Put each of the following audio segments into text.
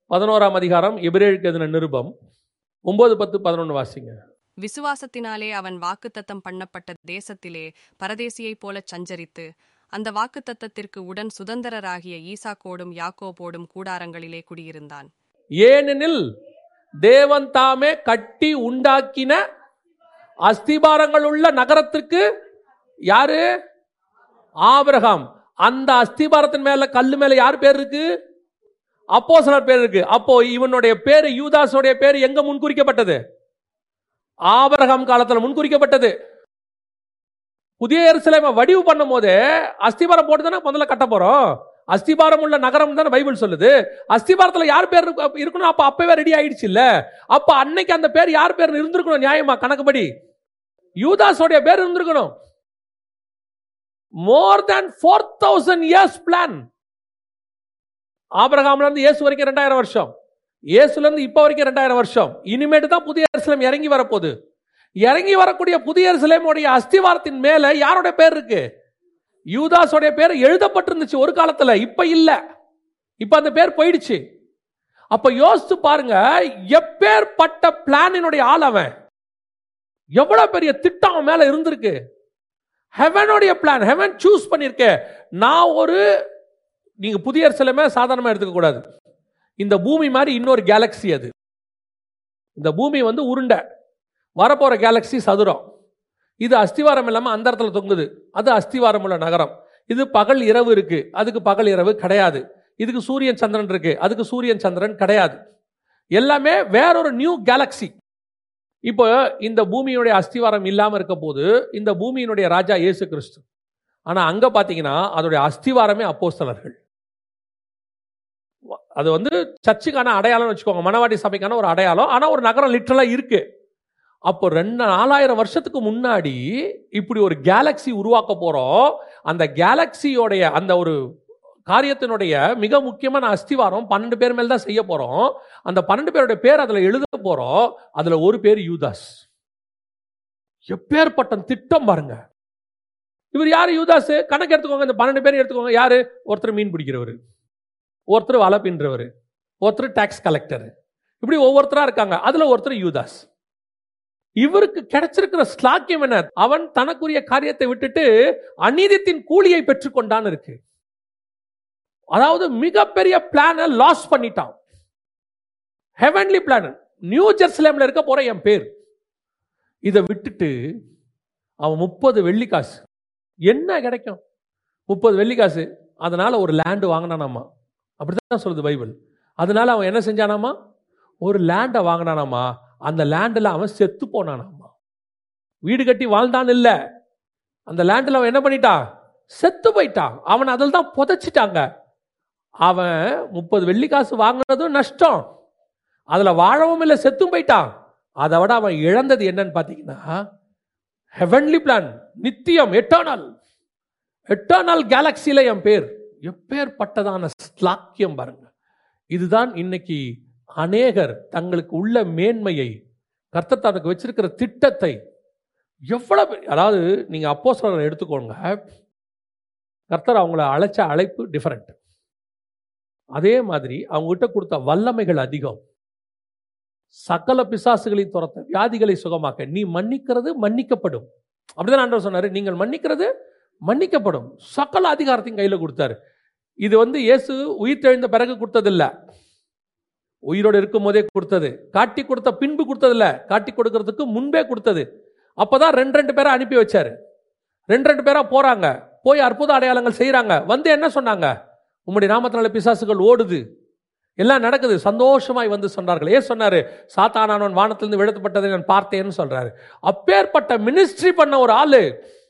பதினோராம் அதிகாரம் எபிரேழுக்கு எதின நிருபம் ஒன்பது பத்து பதினொன்று வாசிங்க விசுவாசத்தினாலே அவன் வாக்குத்தத்தம் பண்ணப்பட்ட தேசத்திலே பரதேசியைப் போலச் சஞ்சரித்து அந்த வாக்குத்தத்தத்திற்கு உடன் சுதந்திரராகிய ஈசாக்கோடும் யாக்கோபோடும் கூடாரங்களிலே குடியிருந்தான் ஏனெனில் தேவன் தாமே கட்டி உண்டாக்கின அஸ்திபாரங்கள் உள்ள நகரத்திற்கு யாரு ஆபிரகாம் அந்த அஸ்திபாரத்தின் மேல கல்லு மேல யார் பேர் இருக்கு அப்போஸ்தலர் பேர் இருக்கு அப்போ இவனுடைய பேரு யூதாஸுடைய பேரு எங்க முன்குறிக்கப்பட்டது ஆபிரகாம் காலத்துல முன்குறிக்கப்பட்டது புதிய எருசலேமை வடிவு பண்ணும் போதே அஸ்திபாரம் போட்டு தானே முதல்ல கட்ட போறோம் அஸ்திபாரம் உள்ள நகரம் தானே பைபிள் சொல்லுது அஸ்திபாரத்துல யார் பேர் இருக்கு- இருக்கணும் அப்ப அப்பவே ரெடி ஆயிடுச்சு இல்ல அப்ப அன்னைக்கு அந்த பேர் யார் பேர் இருந்திருக்கணும் நியாயமா கணக்குப்படி யூதாஸோடைய பேர் இருந்திருக்கணும் more than four thousand years plan ஆபிரகாம்ல இருந்து இயேசு வரைக்கும் ரெண்டாயிரம் வருஷம் இயேசுல இருந்து இப்ப வரைக்கும் ரெண்டாயிரம் வருஷம் இனிமேட்டு தான் புதிய எருசலேம் இறங்கி வரப்போகுது இறங்கி வரக்கூடிய புதிய எருசலேமுடைய அஸ்திவாரத்தின் மேல யாரோட பேர் இருக்கு யூதாஸோடைய பேர் எழுதப்பட்டிருந்துச்சு ஒரு காலத்துல இப்ப இல்ல இப்ப அந்த பேர் போயிடுச்சு அப்ப யோசிச்சு பாருங்க எப்பேற்பட்ட பிளானினுடைய ஆள் அவன் எவ்வளவு பெரிய திட்டம் அவன் மேல இருந்திருக்கு ஹெவனுடைய பிளான் ஹெவன் சூஸ் பண்ணிருக்க நான் ஒரு நீங்க புதிய எருசலேமே சாதாரணமா எடுத்துக்க கூடாது இந்த பூமி மாதிரி இன்னொரு கேலக்ஸி அது இந்த பூமி வந்து உருண்டை வரப்போற கேலக்ஸி சதுரம் இது அஸ்திவாரம் இல்லாம அந்த இடத்துல தொங்குது அது அஸ்திவாரம் உள்ள நகரம் இது பகல் இரவு இருக்கு அதுக்கு பகல் இரவு கிடையாது இதுக்கு சூரியன் சந்திரன் இருக்கு அதுக்கு சூரியன் சந்திரன் கிடையாது எல்லாமே வேறொரு நியூ கேலக்ஸி இப்போ இந்த பூமியினுடைய அஸ்திவாரம் இல்லாம இருக்க போது இந்த பூமியினுடைய ராஜா இயேசு கிறிஸ்து ஆனா அங்க பாத்தீங்கன்னா அதோடைய அஸ்திவாரமே அப்போஸ்தலர்கள் அது வந்து சர்ச்சுக்கான அடையாளம் வச்சுக்கோங்க மணவாட்டி சபைக்கான ஒரு அடையாளம் ஆனா ஒரு நகரம் லிட்டரலா இருக்கு அப்போ ரெண்டு நாலாயிரம் வருஷத்துக்கு முன்னாடி இப்படி ஒரு கேலக்ஸி உருவாக்க போறோம் அந்த கேலக்சியோடைய அந்த ஒரு காரியத்தினுடைய மிக முக்கியமான அஸ்திவாரம் பன்னெண்டு பேர் மேல் தான் செய்ய போறோம் அந்த பன்னெண்டு பேருடைய பேர் அதுல எழுத போறோம் அதுல ஒரு பேர் யூதாஸ் எப்பேற்பட்ட திட்டம் பாருங்க இவர் யாரு யூதாஸ் கணக்கு எடுத்துக்கோங்க இந்த பன்னெண்டு பேர் எடுத்துக்கோங்க யாரு ஒருத்தர் மீன் பிடிக்கிறவர் ஒருத்தர் வலை பின்றவர் ஒருத்தர் டாக்ஸ் கலெக்டர் இப்படி ஒவ்வொருத்தரா இருக்காங்க அதுல ஒருத்தர் யூதாஸ் இவருக்கு கிடைச்சிருக்கிற ஸ்லாக்கியம் என்ன அவன் தனக்குரிய காரியத்தை விட்டுட்டு அநீதித்தின் கூலியை பெற்றுக்கொண்டான்னு இருக்கு அதாவது மிகப்பெரிய பிளான லாஸ் பண்ணிட்டான் ஹெவன்லி பிளான் நியூ ஜெருசலேம்ல இருக்க போற என் பேர் இதை விட்டுட்டு அவன் முப்பது வெள்ளி காசு என்ன கிடைக்கும் முப்பது வெள்ளி காசு அதனால ஒரு லேண்டு வாங்கினானாமா அப்படிதான் சொல்லுது பைபிள் அதனால அவன் என்ன செஞ்சானாமா ஒரு லேண்டை வாங்கினானாமா அந்த லேண்டில் அவன் செத்து போனானாமா வீடு கட்டி வாழ்ந்தான் இல்ல அந்த லேண்டில் அவன் என்ன பண்ணிட்டான் செத்து போயிட்டான் அவன் அதில் தான் புதைச்சிட்டாங்க அவன் முப்பது வெள்ளி காசு வாங்கினதும் நஷ்டம் அதில் வாழவும் இல்லை செத்தும் போயிட்டான் அதை விட அவன் இழந்தது என்னன்னு பார்த்தீங்கன்னா ஹெவன்லி பிளான் நித்தியம் எட்டர்னல் எட்டர்னல் கேலக்சியில என் பேர் எப்பேற்பட்டதான ஸ்லாக்கியம் பாருங்க இதுதான் இன்னைக்கு அநேகர் தங்களுக்கு உள்ள மேன்மையை கர்த்தர் தனக்கு வச்சிருக்கிற திட்டத்தை எவ்வளவு அதாவது நீங்க அப்போ எடுத்துக்கோங்க கர்த்தர் அவங்கள அழைச்ச அழைப்பு டிஃபரெண்ட் அதே மாதிரி அவங்ககிட்ட கொடுத்த வல்லமைகள் அதிகம் சகல பிசாசுகளை துரத்த வியாதிகளை சுகமாக்க நீ மன்னிக்கிறது மன்னிக்கப்படும் அப்படிதான் ஆண்டவர் சொன்னாரு நீங்கள் மன்னிக்கிறது மன்னிக்கப்படும் சகல அதிகாரத்தையும் கையில கொடுத்தாரு இது வந்து இயேசு உயிர் தெழுந்த பிறகு கொடுத்ததில்ல உயிரோடு இருக்கும் போதே கொடுத்தது காட்டி கொடுத்த பின்பு கொடுத்ததில்ல காட்டி கொடுக்கறதுக்கு முன்பே கொடுத்தது அப்பதான் ரெண்டு ரெண்டு பேரை அனுப்பி வச்சாரு ரெண்டு ரெண்டு பேரா போறாங்க போய் அற்புத அடையாளங்கள் செய்றாங்க வந்து என்ன சொன்னாங்க உம்முடைய நாமத்தினால பிசாசுகள் ஓடுது எல்லாம் நடக்குது சந்தோஷமாய் வந்து சொன்னார்கள் ஏன் சொன்னாரு சாத்தானானவன் வானத்திலிருந்து விழுத்தப்பட்டதை நான் பார்த்தேன்னு சொல்றாரு அப்பேற்பட்ட மினிஸ்ட்ரி பண்ண ஒரு ஆளு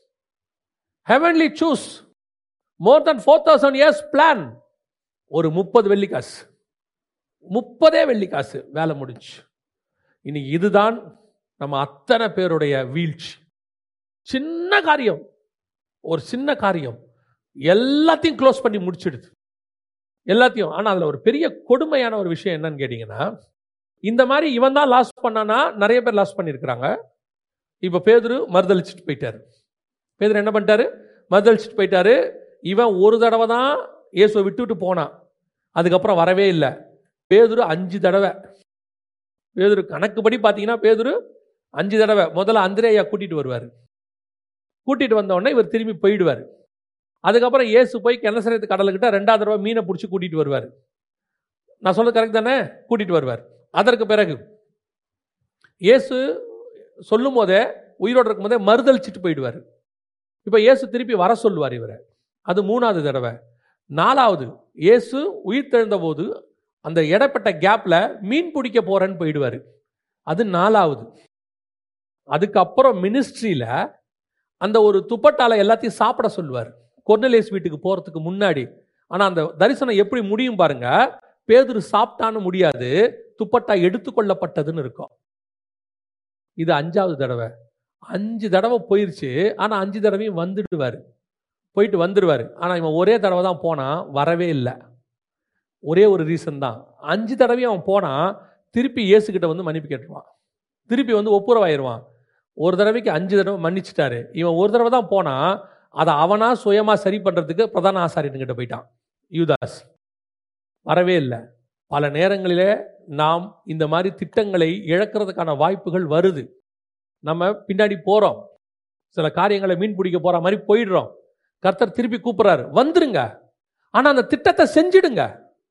heavenly choose more than four thousand years plan ஒரு முப்பது வெள்ளி காசு முப்பதே வெள்ளி காசு வேலை முடிஞ்சு இன்னைக்கு இதுதான் நம்ம அத்தனை பேருடைய வீழ்ச்சி சின்ன காரியம் ஒரு சின்ன காரியம் எல்லாத்தையும் க்ளோஸ் பண்ணி முடிச்சிடுது எல்லாத்தையும் ஆனால் அதில் ஒரு பெரிய கொடுமையான ஒரு விஷயம் என்னன்னு கேட்டிங்கன்னா இந்த மாதிரி இவன் தான் லாஸ் பண்ணானா நிறைய பேர் லாஸ் பண்ணியிருக்கிறாங்க இப்போ பேதுரு மறுதளிச்சுட்டு போயிட்டாரு பேதுரு என்ன பண்ணிட்டாரு மறுதளிச்சுட்டு போயிட்டாரு இவன் ஒரு தடவை தான் இயேசுவை விட்டு விட்டு போனான் அதுக்கப்புறம் வரவே இல்லை பேதுரு அஞ்சு தடவை பேதுரு கணக்குப்படி பார்த்தீங்கன்னா பேதுரு அஞ்சு தடவை முதல்ல அந்திரேயா கூட்டிட்டு வருவார் கூட்டிட்டு வந்த உடனே இவர் திரும்பி போயிடுவார் அதுக்கப்புறம் இயேசு போய் கிணசரத்து கடலுக்கிட்ட ரெண்டாவது தடவை மீனை பிடிச்சி கூட்டிட்டு வருவார் நான் சொல்றது கரெக்ட் தானே கூட்டிட்டு வருவார் அதற்கு பிறகு இயேசு சொல்லும் போதே உயிரோடு இருக்கும் போதே மறுதளிச்சிட்டு போயிடுவார் இப்போ இயேசு திருப்பி வர சொல்லுவார் இவரை அது மூணாவது தடவை நாலாவது இயேசு உயிர் தெழுந்த போது அந்த இடப்பட்ட கேப்ல மீன் பிடிக்க போறேன்னு போயிடுவார் அது நாலாவது அதுக்கப்புறம் மினிஸ்ட்ரியில அந்த ஒரு துப்பட்டால எல்லாத்தையும் சாப்பிட சொல்லுவார் கொர்னலேஸ் வீட்டுக்கு போறதுக்கு முன்னாடி ஆனா அந்த தரிசனம் எப்படி முடியும் பாருங்க பேதுரு சாப்பிட்டான்னு முடியாது துப்பட்டா எடுத்துக்கொள்ளப்பட்டதுன்னு இருக்கும் இது அஞ்சாவது தடவை அஞ்சு தடவை போயிருச்சு ஆனா அஞ்சு தடவையும் வந்துடுவார் போயிட்டு வந்துடுவார் ஆனா இவன் ஒரே தடவை தான் போனான் வரவே இல்லை ஒரே ஒரு ரீசன் தான் அஞ்சு தடவையும் அவன் போனான் திருப்பி இயேசுகிட்ட வந்து மன்னிப்பு கேட்டுருவான் திருப்பி வந்து ஒப்புரவாயிருவான் ஒரு தடவைக்கு அஞ்சு தடவை மன்னிச்சிட்டாரு இவன் ஒரு தடவை தான் போனான் அதை அவனா சுயமா சரி பண்றதுக்கு பிரதான ஆசாரியன்கிட்ட போயிட்டான் யூதாஸ் வரவே இல்லை பல நேரங்களிலே நாம் இந்த மாதிரி திட்டங்களை இழக்கிறதுக்கான வாய்ப்புகள் வருது நம்ம பின்னாடி போறோம் சில காரியங்களை மீன் பிடிக்க போற மாதிரி போயிடுறோம் கர்த்தர் திருப்பி கூப்பிடுறாரு வந்துருங்க ஆனா அந்த திட்டத்தை செஞ்சிடுங்க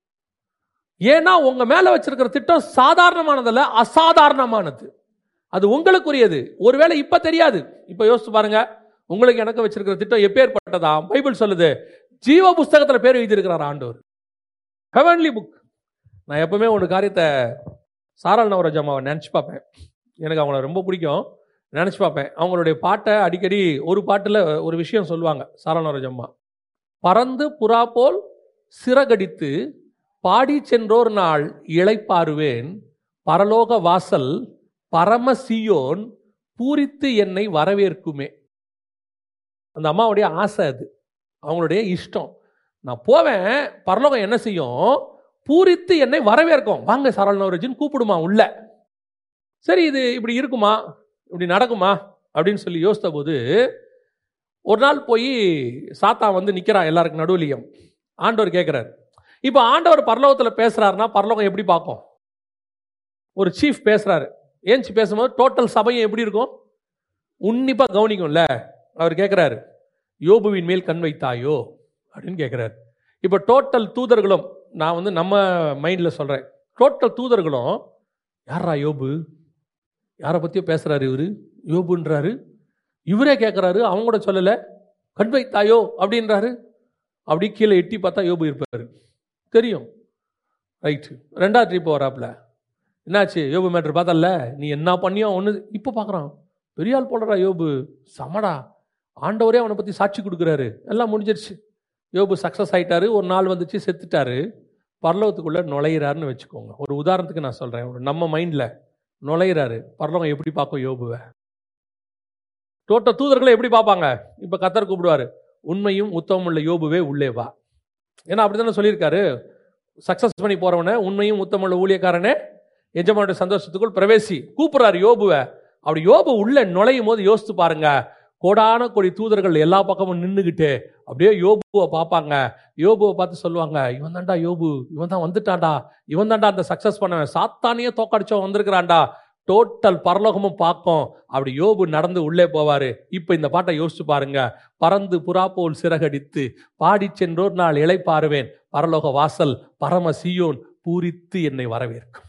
ஏன்னா உங்க மேல வச்சிருக்கிற திட்டம் சாதாரணமானதல்ல அசாதாரணமானது அது உங்களுக்குரியது ஒருவேளை இப்ப தெரியாது இப்ப யோசிச்சு பாருங்க உங்களுக்கு எனக்கு வச்சிருக்கிற திட்டம் எப்பேற்பட்டதா பைபிள் சொல்லுது ஜீவ புஸ்தகத்துல பேர் எழுதியிருக்கிறார் ஆண்டவர் ஹெவன்லி புக் நான் எப்பவுமே ஒரு காரியத்தை சாரால் நவராஜ் அம்மாவை நினச்சி பார்ப்பேன் எனக்கு அவங்கள ரொம்ப பிடிக்கும் நினச்சி பார்ப்பேன் அவங்களுடைய பாட்டை அடிக்கடி ஒரு பாட்டில் ஒரு விஷயம் சொல்லுவாங்க சாரால் நவராஜ் அம்மா பறந்து புறா போல் சிறகடித்து பாடி சென்றோர் நாள் இளைப்பாருவேன் பரலோக வாசல் பரம சியோன் பூரித்து என்னை வரவேற்குமே அந்த அம்மாவுடைய ஆசை அது அவங்களுடைய இஷ்டம் நான் போவேன் பரலோகம் என்ன செய்யும் பூரித்து என்னை வரவேற்கும் வாங்க சரள் நவரஜின்னு கூப்பிடுமா உள்ள சரி இது இப்படி இருக்குமா இப்படி நடக்குமா அப்படின்னு சொல்லி யோசித்த போது ஒரு நாள் போய் சாத்தா வந்து நிற்கிறான் எல்லாருக்கும் நடுவுலையும் ஆண்டவர் கேட்குறாரு இப்போ ஆண்டவர் பரலோகத்தில் பேசுறாருன்னா பரலோகம் எப்படி பார்க்கும் ஒரு சீஃப் பேசுறாரு ஏஞ்சி பேசும்போது டோட்டல் சபையும் எப்படி இருக்கும் உன்னிப்பாக கவனிக்கும்ல அவர் கேட்குறாரு யோபுவின் மேல் கண் வைத்தாயோ அப்படின்னு கேட்குறாரு இப்போ டோட்டல் தூதர்களும் நான் வந்து நம்ம மைண்டில் சொல்கிறேன் டோட்டல் தூதர்களும் யாரா யோபு யாரை பற்றியோ பேசுகிறாரு இவர் யோபுன்றாரு இவரே கேட்குறாரு அவங்க கூட சொல்லலை கண் வைத்தாயோ அப்படின்றாரு அப்படி கீழே எட்டி பார்த்தா யோபு இருப்பார் தெரியும் ரைட்டு ரெண்டாவது ட்ரிப் வராப்புல என்னாச்சு யோபு மேட்ரு பார்த்தல நீ என்ன பண்ணியோ ஒன்று இப்போ பார்க்குறான் பெரிய ஆள் போடுறா யோபு சமடா ஆண்டவரே அவனை பற்றி சாட்சி கொடுக்குறாரு எல்லாம் முடிஞ்சிருச்சு யோபு சக்ஸஸ் ஆயிட்டாரு ஒரு நாள் வந்துச்சு செத்துட்டாரு பரலோகத்துக்குள்ளே நுழையிறாருன்னு வச்சுக்கோங்க ஒரு உதாரணத்துக்கு நான் சொல்கிறேன் ஒரு நம்ம மைண்டில் நுழையிறாரு பரலோகம் எப்படி பார்க்கும் யோபுவை டோட்ட தூதர்களை எப்படி பார்ப்பாங்க இப்போ கத்தர் கூப்பிடுவாரு உண்மையும் உத்தமம் உள்ள யோபுவே உள்ளே வா ஏன்னா அப்படி தானே சொல்லியிருக்காரு சக்ஸஸ் பண்ணி போகிறவன உண்மையும் உத்தமுள்ள ஊழியக்காரனே எஜமானுடைய சந்தோஷத்துக்குள் பிரவேசி கூப்பிடுறாரு யோபுவை அப்படி யோபு உள்ள நுழையும் போது யோசித்து பாருங்க கோடான கொடி தூதர்கள் எல்லா பக்கமும் நின்றுக்கிட்டு அப்படியே யோபுவை பார்ப்பாங்க யோபுவை பார்த்து சொல்லுவாங்க இவன் தான்டா யோபு இவன் தான் வந்துட்டான்டா இவன் தான்டா அந்த சக்ஸஸ் பண்ணவன் சாத்தானியே தோக்கடிச்சவன் வந்திருக்கிறான்டா டோட்டல் பரலோகமும் பார்க்கும் அப்படி யோபு நடந்து உள்ளே போவாரு இப்போ இந்த பாட்டை யோசிச்சு பாருங்க பறந்து புறா போல் சிறகடித்து பாடி சென்றோர் நாள் இளைப்பாருவேன் பரலோக வாசல் பரம சியோன் பூரித்து என்னை வரவேற்கும்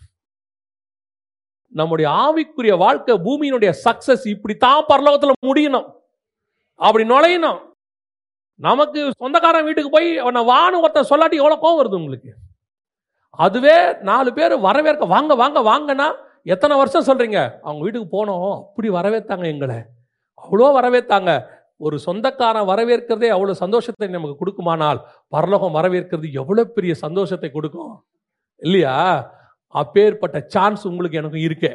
நம்முடைய ஆவிக்குரிய வாழ்க்கை பூமியினுடைய சக்சஸ் இப்படித்தான் பரலோகத்துல முடியணும் அப்படி நுழையணும் நமக்கு சொந்தக்காரன் வீட்டுக்கு போய் அவனை வான்னு ஒருத்தன் சொல்லாட்டி எவ்வளோ கோவம் வருது உங்களுக்கு அதுவே நாலு பேர் வரவேற்க வாங்க வாங்க வாங்கன்னா எத்தனை வருஷம் சொல்றீங்க அவங்க வீட்டுக்கு போனோம் அப்படி வரவேத்தாங்க எங்களை அவ்வளோ வரவேத்தாங்க ஒரு சொந்தக்காரன் வரவேற்கிறதே அவ்வளோ சந்தோஷத்தை நமக்கு கொடுக்குமானால் பரலோகம் வரவேற்கிறது எவ்வளோ பெரிய சந்தோஷத்தை கொடுக்கும் இல்லையா அப்பேற்பட்ட சான்ஸ் உங்களுக்கு எனக்கும் இருக்கே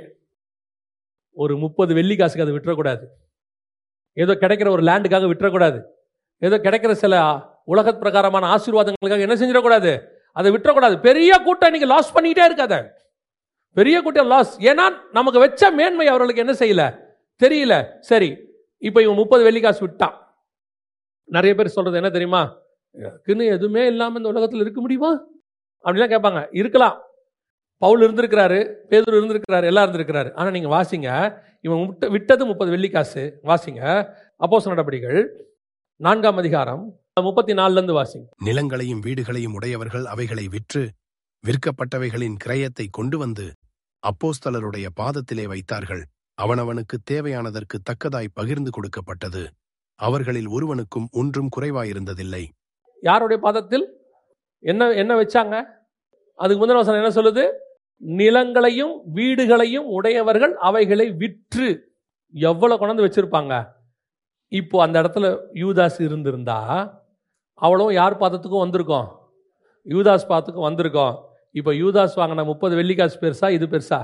ஒரு முப்பது வெள்ளி காசுக்கு அதை விட்டுறக்கூடாது ஏதோ கிடைக்கிற ஒரு லேண்டுக்காக விட்டுறக்கூடாது ஏதோ கிடைக்கிற சில உலக பிரகாரமான ஆசீர்வாதங்களுக்காக என்ன செஞ்சிடக்கூடாது அதை விட்டுறக்கூடாது பெரிய கூட்டம் நீங்க லாஸ் பண்ணிக்கிட்டே இருக்காத பெரிய கூட்டம் லாஸ் ஏன்னா நமக்கு வச்ச மேன்மை அவர்களுக்கு என்ன செய்யல தெரியல சரி இப்போ இவன் முப்பது வெள்ளி காசு விட்டான் நிறைய பேர் சொல்றது என்ன தெரியுமா எனக்குன்னு எதுவுமே இல்லாமல் இந்த உலகத்தில் இருக்க முடியுமா அப்படிலாம் கேட்பாங்க இருக்கலாம் பவுல் இருந்திருக்கிறாரு பேதுரு இருந்திருக்கிறாரு எல்லாம் இருந்திருக்கிறாரு ஆனா நீங்க வாசிங்க இவன் விட்ட விட்டது முப்பது வெள்ளிக்காசு வாசிங்க அப்போஸ் நடபடிகள் நான்காம் அதிகாரம் முப்பத்தி நாலுல இருந்து வாசிங்க நிலங்களையும் வீடுகளையும் உடையவர்கள் அவைகளை விற்று விற்கப்பட்டவைகளின் கிரயத்தை கொண்டு வந்து அப்போஸ்தலருடைய பாதத்திலே வைத்தார்கள் அவனவனுக்கு தேவையானதற்கு தக்கதாய் பகிர்ந்து கொடுக்கப்பட்டது அவர்களில் ஒருவனுக்கும் ஒன்றும் குறைவாயிருந்ததில்லை யாருடைய பாதத்தில் என்ன என்ன வச்சாங்க அதுக்கு முந்தின வசனம் என்ன சொல்லுது நிலங்களையும் வீடுகளையும் உடையவர்கள் அவைகளை விற்று எவ்வளவு கொண்டாந்து வச்சிருப்பாங்க இப்போ அந்த இடத்துல யூதாஸ் இருந்திருந்தா அவ்வளவும் யார் பாதத்துக்கும் வந்திருக்கோம் யூதாஸ் பாதத்துக்கும் வந்திருக்கோம் இப்போ யூதாஸ் வாங்கின முப்பது வெள்ளிக்காசு பெருசா இது பெருசா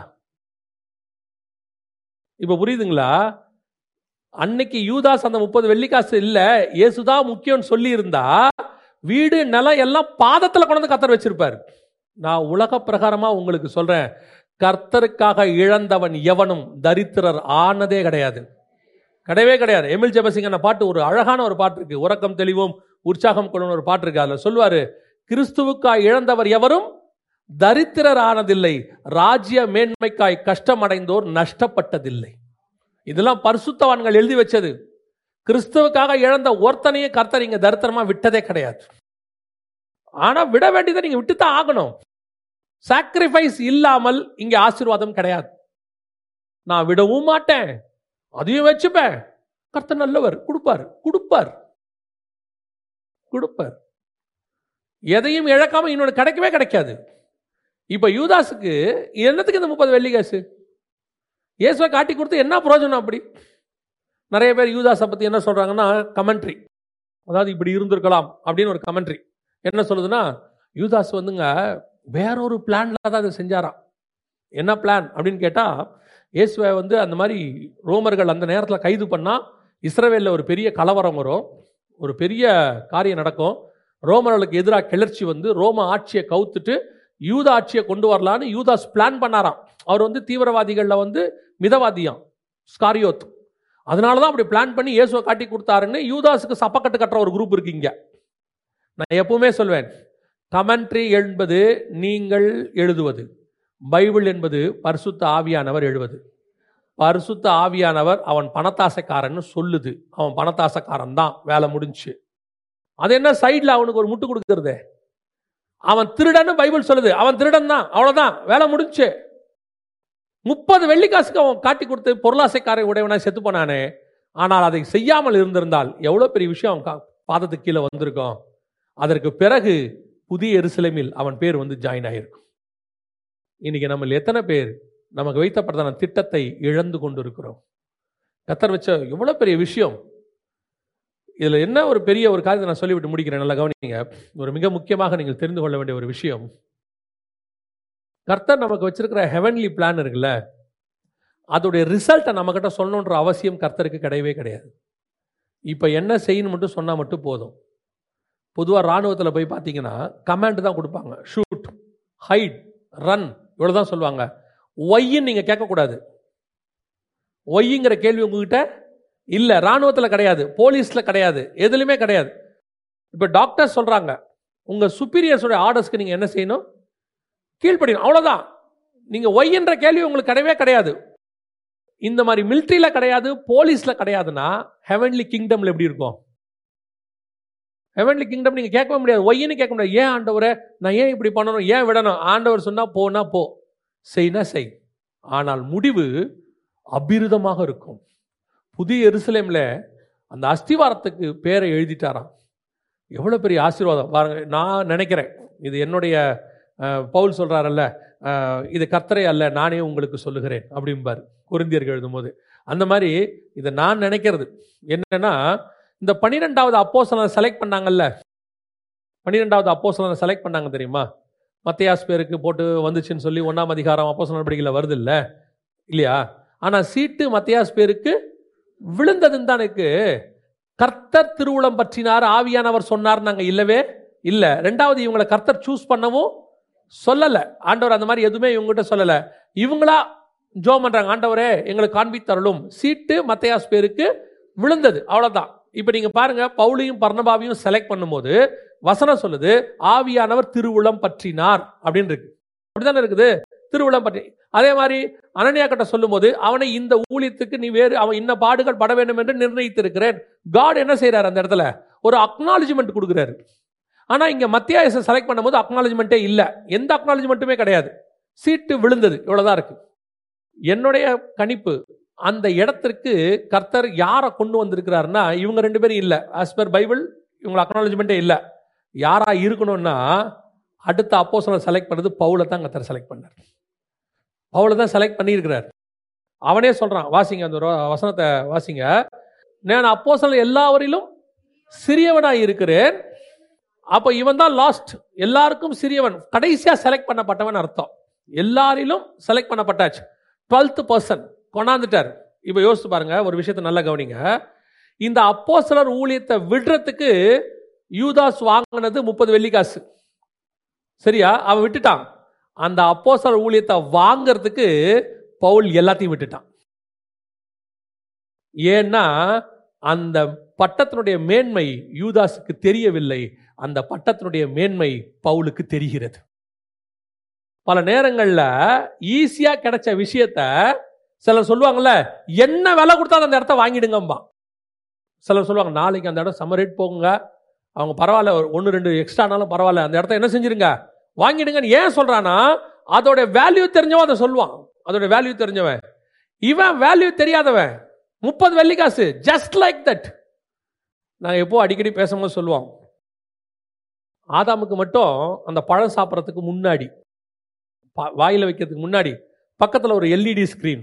இப்போ புரியுதுங்களா அன்னைக்கு யூதாஸ் அந்த முப்பது வெள்ளிக்காசு இல்ல இயேசுதான் முக்கியம்னு சொல்லி இருந்தா வீடு நிலம் எல்லாம் பாதத்துல கொண்டு வந்து கத்தர் வச்சிருப்பார் நான் உலக பிரகாரமா உங்களுக்கு சொல்றேன் கர்த்தருக்காக இழந்தவன் எவனும் தரித்திரர் ஆனதே கிடையாது கிடையவே கிடையாது எமில் ஜெபசிங்கன பாட்டு ஒரு அழகான ஒரு பாட்டு இருக்கு உறக்கம் தெளிவோம் உற்சாகம் கொள்ளும் ஒரு பாட்டு இருக்கு அதுல சொல்வாரு கிறிஸ்துவுக்காய் இழந்தவர் எவரும் தரித்திரர் ஆனதில்லை ராஜ்ய மேன்மைக்காய் கஷ்டமடைந்தோர் நஷ்டப்பட்டதில்லை இதெல்லாம் பரிசுத்தவான்கள் எழுதி வச்சது கிறிஸ்துவுக்காக இழந்த ஒருத்தனையும் கர்த்தர் இங்க தரித்திரமா விட்டதே கிடையாது ஆனா விட வேண்டியதை நீங்க விட்டுத்தான் ஆகணும் சாக்ரிஃபைஸ் இல்லாமல் இங்க ஆசீர்வாதம் கிடையாது நான் விடவும் மாட்டேன் அதையும் வச்சுப்பேன் கர்த்தர் நல்லவர் கொடுப்பார் கொடுப்பார் கொடுப்பார் எதையும் இழக்காம இன்னொன்று கிடைக்கவே கிடைக்காது இப்ப யூதாஸுக்கு என்னத்துக்கு இந்த முப்பது வெள்ளி காசு இயேசுவை காட்டி கொடுத்து என்ன பிரயோஜனம் அப்படி நிறைய பேர் யூதாஸை பத்தி என்ன சொல்றாங்கன்னா கமெண்ட்ரி அதாவது இப்படி இருந்திருக்கலாம் அப்படின்னு ஒரு கமெண்ட்ரி என்ன சொல்லுதுன்னா யூதாஸ் வந்துங்க வேற ஒரு பிளான்ல தான் அதை செஞ்சாராம் என்ன பிளான் அப்படின்னு கேட்டா இயேசுவை வந்து அந்த மாதிரி ரோமர்கள் அந்த நேரத்தில் கைது பண்ணா இஸ்ரவேலில் ஒரு பெரிய கலவரம் வரும் ஒரு பெரிய காரியம் நடக்கும் ரோமர்களுக்கு எதிராக கிளர்ச்சி வந்து ரோம ஆட்சியை கவுத்துட்டு யூத ஆட்சியை கொண்டு வரலான்னு யூதாஸ் பிளான் பண்ணாராம் அவர் வந்து தீவிரவாதிகளில் வந்து மிதவாதியாம் ஸ்காரியோத் அதனால தான் அப்படி பிளான் பண்ணி இயேசுவை காட்டி கொடுத்தாருன்னு யூதாஸுக்கு சப்பக்கட்டு கட்டுற ஒரு குரூப் இருக்கு இங்க நான் எப்பவுமே சொல்வேன் கமெண்ட்ரி என்பது நீங்கள் எழுதுவது பைபிள் என்பது பரிசுத்த ஆவியானவர் எழுவது பரிசுத்த ஆவியானவர் அவன் பணத்தாசைக்காரன்னு சொல்லுது அவன் பணத்தாசைக்காரன் தான் வேலை முடிஞ்சுச்சு அது என்ன சைடில் அவனுக்கு ஒரு முட்டு கொடுக்கறது அவன் திருடன்னு பைபிள் சொல்லுது அவன் திருடன் தான் அவ்வளவுதான் வேலை முடிஞ்சுச்சு முப்பது வெள்ளிக்காசுக்கு அவன் காட்டி கொடுத்து பொருளாசைக்காரை உடையவனாய் செத்து போனானே ஆனால் அதை செய்யாமல் இருந்திருந்தால் எவ்வளவு பெரிய விஷயம் அவன் கா- பாதத்துக்கு கீழே வந்திருக்கும் அதற்கு பிறகு புதிய எருசலேமில் அவன் பேர் வந்து ஜாயின் ஆயிருக்கும் இன்னைக்கு நம்ம எத்தனை பேர் நமக்கு வைத்தப்பட்டதான திட்டத்தை இழந்து கொண்டு இருக்கிறோம் கத்தர் வச்ச எவ்வளவு பெரிய விஷயம் இதுல என்ன ஒரு பெரிய ஒரு காரியத்தை நான் சொல்லிவிட்டு முடிக்கிறேன் நல்லா கவனிங்க ஒரு மிக முக்கியமாக நீங்கள் தெரிந்து கொள்ள வேண்டிய ஒரு விஷயம் கர்த்தர் நமக்கு வச்சிருக்கிற ஹெவன்லி பிளான் இருக்குல்ல அதோடைய ரிசல்ட்டை நம்மக்கிட்ட சொல்லணுன்ற அவசியம் கர்த்தருக்கு கிடையவே கிடையாது இப்போ என்ன செய்யணும் மட்டும் சொன்னால் மட்டும் போதும் பொதுவாக இராணுவத்தில் போய் பார்த்தீங்கன்னா கமாண்ட் தான் கொடுப்பாங்க ஷூட் ஹைட் ரன் இவ்வளோ தான் சொல்லுவாங்க ஒய்ன்னு நீங்கள் கேட்கக்கூடாது ஒய்ங்கிற கேள்வி உங்ககிட்ட இல்லை இராணுவத்தில் கிடையாது போலீஸில் கிடையாது எதுலையுமே கிடையாது இப்போ டாக்டர் சொல்கிறாங்க உங்கள் சுப்பீரியர்ஸோட ஆர்டர்ஸ்க்கு நீங்கள் என்ன செய்யணும் கீழ்ப்படியணும் அவ்வளோதான் நீங்கள் ஒய்ன்ற கேள்வி உங்களுக்கு கிடையவே கிடையாது இந்த மாதிரி மிலிட்ரியில் கிடையாது போலீஸில் கிடையாதுன்னா ஹெவன்லி கிங்டம்ல எப்படி இருக்கும் ஹெவன்லி கிங்டம் நீங்கள் கேட்கவே முடியாது ஒய்ன்னு கேட்க முடியாது ஏன் ஆண்டவரே நான் ஏன் இப்படி பண்ணணும் ஏன் விடணும் ஆண்டவர் சொன்னால் போனா போ செய்னா செய் ஆனால் முடிவு அபிருதமாக இருக்கும் புதிய எருசலேமில் அந்த அஸ்திவாரத்துக்கு பேரை எழுதிட்டாராம் எவ்வளோ பெரிய ஆசீர்வாதம் பாருங்க நான் நினைக்கிறேன் இது என்னுடைய அஹ், பவுல் சொல்கிறாரல்ல இது கர்த்தரை அல்ல நானே உங்களுக்கு சொல்லுகிறேன் அப்படிம்பார் குருந்தியர்கள் எழுதும்போது அந்த மாதிரி இதை நான் நினைக்கிறது என்னன்னா இந்த பன்னிரெண்டாவது அப்போஸ்தலனை செலக்ட் பண்ணாங்கல்ல பன்னிரெண்டாவது அப்போஸ்தலனை செலக்ட் பண்ணாங்க தெரியுமா மத்தையாஸ் பேருக்கு போட்டு வந்துச்சுன்னு சொல்லி ஒன்றாம் அதிகாரம் அப்போஸ்தலர் படிக்கல வருது இல்ல இல்லையா ஆனால் சீட்டு மத்தையாஸ் பேருக்கு விழுந்ததுன்னு தான் இருக்கு கர்த்தர் திருவுளம் பற்றினார் ஆவியானவர் சொன்னார் நாங்க இல்லவே இல்ல ரெண்டாவது இவங்களை கர்த்தர் சூஸ் பண்ணவும் சொல்லல ஆண்டவர் அந்த மாதிரி எதுவுமே இவங்ககிட்ட சொல்லல இவங்களா ஜோ பண்றாங்க ஆண்டவரே எங்களுக்கு காண்பித்தருளும் சீட்டு மத்தையாஸ் பேருக்கு விழுந்தது அவ்வளவுதான் இப்போ நீங்க பாருங்க பவுலையும் பர்ணபாவையும் செலக்ட் பண்ணும்போது வசனம் சொல்லுது ஆவியானவர் திருவுளம் பற்றினார் அப்படின்னு இருக்கு அப்படிதானே இருக்குது திருவிழம் பற்றி அதே மாதிரி அனனியா கிட்ட சொல்லும்போது அவனை இந்த ஊழியத்துக்கு நீ வேறு அவன் இன்ன பாடுகள் பட வேண்டும் என்று நிர்ணயித்திருக்கிறேன் காட் என்ன செய்றாரு அந்த இடத்துல ஒரு அக்னாலஜ்மெண்ட் கொடுக்குறாரு ஆனா இங்க மத்தியாயசை செலக்ட் பண்ணும்போது அக்னாலஜ்மெண்ட்டே இல்ல எந்த அக்னாலஜ்மெண்ட்டுமே கிடையாது சீட்டு விழுந்தது இவ்வளவுதான் இருக்கு என்னுடைய கணிப்பு அந்த இடத்திற்கு கர்த்தர் யாரை கொண்டு வந்திருக்கிறாருன்னா இவங்க ரெண்டு பேரும் இல்ல ஆஸ் பர் பைபிள் இவங்க அக்னாலஜ்மெண்ட்டே இல்ல யாரா இருக்கணும்னா அடுத்த அப்போ செலக்ட் பண்ணது பவுலை தான் கர்த்தர் செலக்ட் பண்ணார் பவுலை தான் செலக்ட் பண்ணியிருக்கிறார் அவனே சொல்றான் வாசிங்க அந்த ரோ- வசனத்தை வாசிங்க நான் அப்போ எல்லாவரிலும் சிறியவனாய் இருக்கிறேன் அப்போ இவன் தான் லாஸ்ட் எல்லாருக்கும் சிறியவன் கடைசியா செலக்ட் பண்ணப்பட்டவன் அர்த்தம் எல்லாரிலும் செலக்ட் பண்ணப்பட்டாச்சு டுவெல்த் பர்சன் கொண்டாந்துட்டார் இப்போ யோசிச்சு பாருங்க ஒரு விஷயத்தை நல்லா கவனிங்க இந்த அப்போஸ்தலர் ஊழியத்தை விடுறதுக்கு யூதாஸ் வாங்கினது முப்பது வெள்ளிக்காசு சரியா அவன் விட்டுட்டான் அந்த அப்போஸ்தலர் ஊழியத்தை வாங்குறதுக்கு பவுல் எல்லாத்தையும் விட்டுட்டான் ஏன்னா அந்த பட்டத்தினுடைய மேன்மை யூதாஸுக்கு தெரியவில்லை அந்த பட்டத்தினுடைய மேன்மை பவுலுக்கு தெரிகிறது பல நேரங்கள்ல ஈஸியா கிடைச்ச விஷயத்த சிலர் சொல்லுவாங்கல்ல என்ன விலை கொடுத்தா அந்த இடத்த வாங்கிடுங்கம்பா சிலர் சொல்லுவாங்க நாளைக்கு அந்த இடம் சம்மர் ரேட் போகுங்க அவங்க பரவாயில்ல ஒரு ஒன்று ரெண்டு எக்ஸ்ட்ரானாலும் பரவாயில்ல அந்த இடத்த என்ன செஞ்சிருங்க வாங்கிடுங்கன்னு ஏன் சொல்றானா அதோட வேல்யூ தெரிஞ்சவன் அதை சொல்லுவான் அதோட வேல்யூ தெரிஞ்சவன் இவன் வேல்யூ தெரியாதவன் முப்பது வெள்ளிக்காசு ஜஸ்ட் லைக் தட் நான் எப்போ அடிக்கடி பேசும்போது சொல்லுவோம் ஆதாமுக்கு மட்டும் அந்த பழம் சாப்பிட்றதுக்கு முன்னாடி பா- வாயில வைக்கிறதுக்கு முன்னாடி பக்கத்தில் ஒரு எல்இடி ஸ்க்ரீன்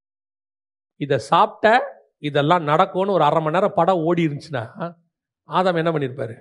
இதை சாப்பிட்ட இதெல்லாம் நடக்கும்னு ஒரு அரை மணி நேரம் படம் ஓடி இருந்துச்சுன்னா ஆதாம் என்ன பண்ணியிருப்பாரு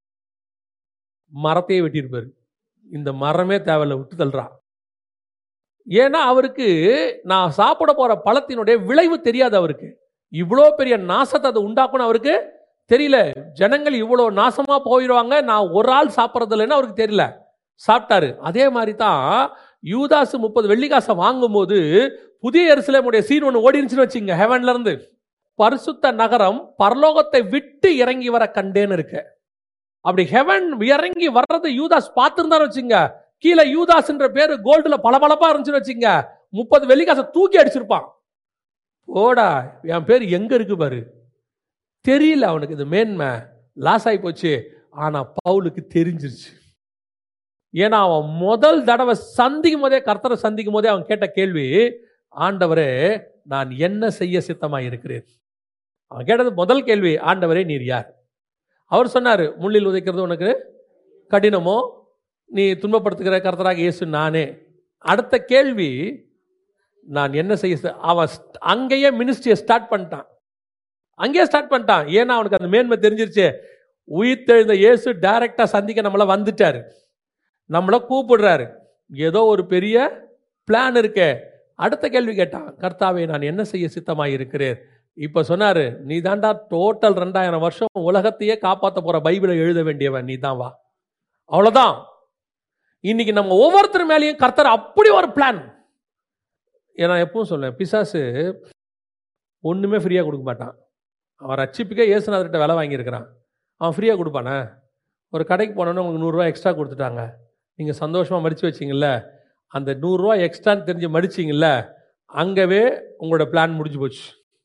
மரத்தையே வெட்டியிருப்பாரு இந்த மரமே தேவையில்ல விட்டு தள்ளுறான் ஏன்னா அவருக்கு நான் சாப்பிட போற பழத்தினுடைய விளைவு தெரியாது அவருக்கு இவ்வளோ பெரிய நாசத்தை அது உண்டாக்கும்னு அவருக்கு தெரியல ஜனங்கள் இவ்வளோ நாசமா போயிடுவாங்க நான் ஒரு ஆள் சாப்பிட்றது இல்லைன்னு அவருக்கு தெரியல சாப்பிட்டாரு அதே மாதிரி தான் யூதாசு முப்பது வெள்ளிக்காசை வாங்கும்போது புதிய எருசலேமுடைய சீன் ஒன்று ஓடிருச்சுன்னு வச்சுங்க ஹெவன்ல இருந்து பரிசுத்த நகரம் பரலோகத்தை விட்டு இறங்கி வர கண்டேன்னு இருக்கு அப்படி ஹெவன் இறங்கி வர்றது யூதாஸ் பார்த்துருந்தான்னு வச்சுங்க கீழே யூதாஸ்ன்ற பேரு கோல்டுல பளபளப்பா இருந்துச்சுன்னு வச்சுங்க முப்பது வெள்ளிக்காசை தூக்கி அடிச்சிருப்பான் போடா என் பேர் எங்க இருக்கு பாரு தெரியல அவனுக்கு இது மேன்மை லாஸ் ஆகி போச்சு ஆனா பவுலுக்கு தெரிஞ்சிருச்சு ஏன்னா அவன் முதல் தடவை சந்திக்கும் போதே கர்த்தரை சந்திக்கும் போதே அவன் கேட்ட கேள்வி ஆண்டவரே நான் என்ன செய்ய சித்தமாக இருக்கிறேன் அவன் கேட்டது முதல் கேள்வி ஆண்டவரே நீர் யார் அவர் சொன்னார் முள்ளில் உதைக்கிறது உனக்கு கடினமோ நீ துன்பப்படுத்துகிற கர்த்தராக இயேசு நானே அடுத்த கேள்வி நான் என்ன செய்ய சி- அவன் st- அங்கேயே மினிஸ்ட்ரியை ஸ்டார்ட் பண்ணிட்டான் அங்கேயே ஸ்டார்ட் பண்ணிட்டான் ஏன்னா அவனுக்கு அந்த மேன்மை தெரிஞ்சிருச்சு உயிர்த்தெழுந்த இயேசு டைரக்டா சந்திக்க நம்மள வந்துட்டாரு நம்மள கூப்பிடுறாரு ஏதோ ஒரு பெரிய பிளான் இருக்கே அடுத்த கேள்வி கேட்டான் கர்த்தாவே நான் என்ன செய்ய சித்தமாய் இருக்கிறேன் இப்ப சொன்னாரு நீ தாண்டா டோட்டல் ரெண்டாயிரம் வருஷம் உலகத்தையே காப்பாத்த போற பைபிளை எழுத வேண்டியவன் நீ தான் வா அவ்வளவுதான் இன்னைக்கு நம்ம ஒவ்வொருத்தர் மேலேயும் கர்த்தர் அப்படி ஒரு பிளான் ஏன்னா எப்பவும் சொல்லுவேன் பிசாசு ஒண்ணுமே ஃப்ரீயா கொடுக்க மாட்டான் அவன் ரட்சிப்புக்கே இயேசுநாதர்கிட்ட விலை வாங்கியிருக்கிறான் அவன் ஃப்ரீயாக கொடுப்பானே ஒரு கடைக்கு போனோன்னு உங்களுக்கு நூறுரூவா எக்ஸ்ட்ரா கொடுத்துட்டாங்க நீங்கள் சந்தோஷமாக மடித்து வச்சிங்கல்ல அந்த நூறுரூவா எக்ஸ்ட்ரான்னு தெரிஞ்சு மடிச்சிங்கல்ல அங்கவே உங்களோட பிளான் முடிஞ்சு போச்சு